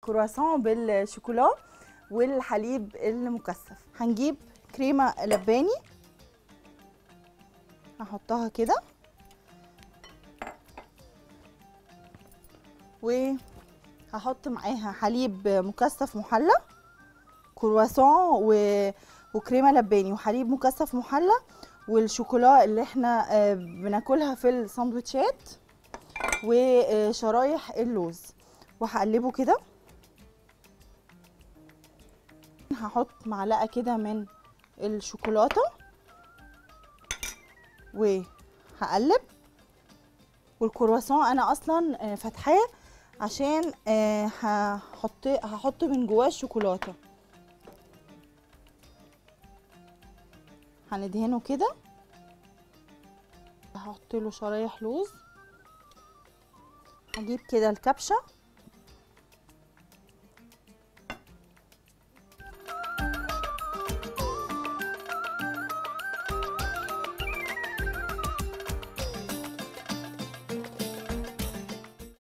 الكرواسون بالشوكولا والحليب المكثف هنجيب كريمه لباني هحطها كده وهحط معاها حليب مكثف محلى كرواسون و... وكريمه لباني وحليب مكثف محلى والشوكولا اللي احنا آه، بناكلها في الساندوتشات وشرايح اللوز وهقلبه كده هحط معلقه كده من الشوكولاته وهقلب والكرواسون انا اصلا آه، فاتحاه عشان آه، هحط هحط من جواه الشوكولاته هندهنه كده هحط له شرايح لوز هجيب كده الكبشه